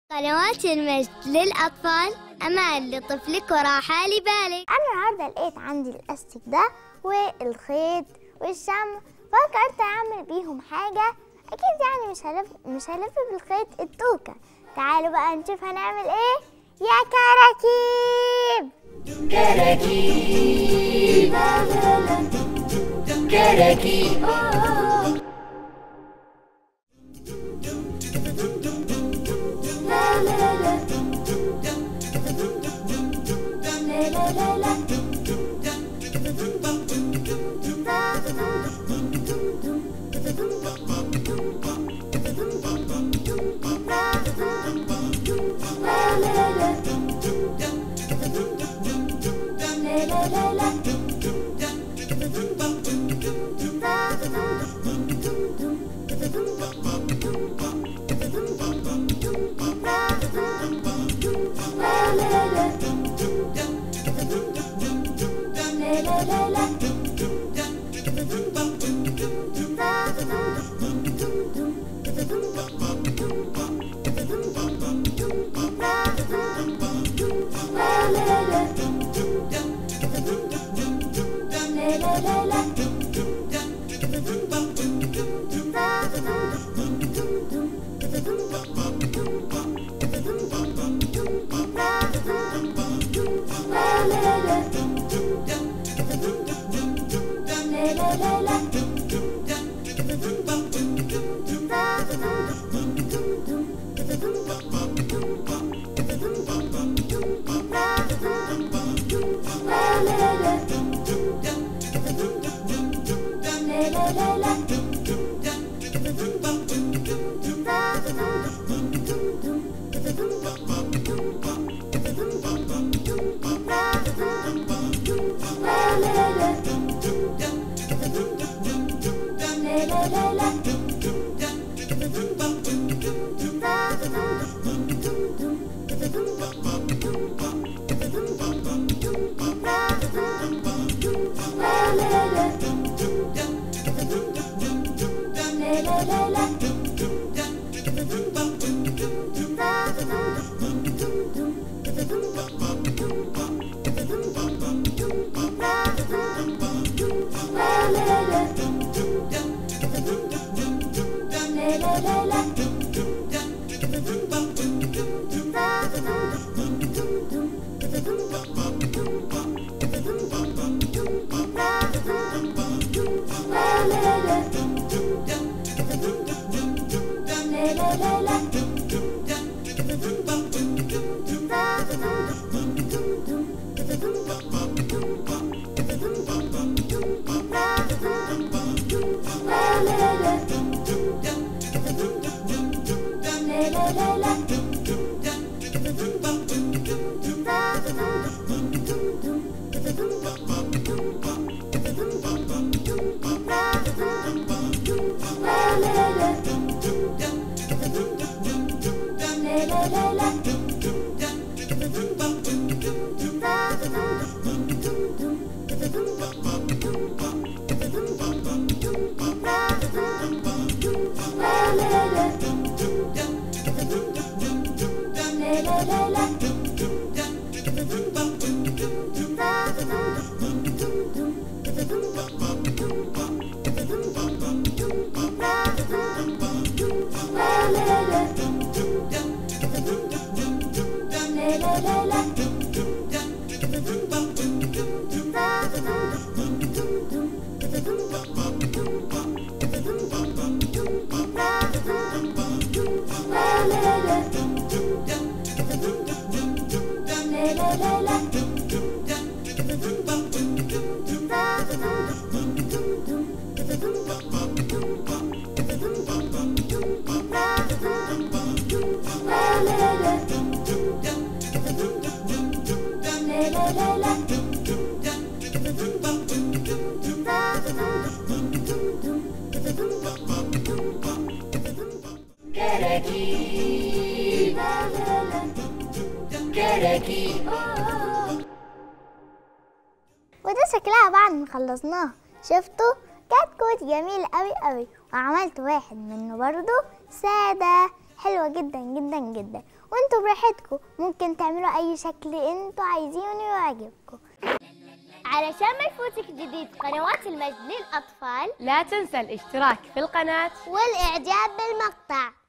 قنوات المجد للأطفال أمان لطفلك وراحة لبالك أنا النهاردة لقيت عندي الأستك ده والخيط والشمع فكرت أعمل بيهم حاجة أكيد يعني مش هلف مش هلف بالخيط التوكة تعالوا بقى نشوف هنعمل إيه يا كراكيب كراكيب كراكيب كراكيب كراكيب وده شكلها بعد ما خلصناها شفتوا كانت كوت جميل قوي قوي وعملت واحد منه برضو سادة حلوة جدا جدا جدا وانتوا براحتكم ممكن تعملوا اي شكل انتوا عايزينه يعجبكم علشان ما يفوتك جديد قنوات المجد للأطفال لا تنسى الاشتراك في القناة والإعجاب بالمقطع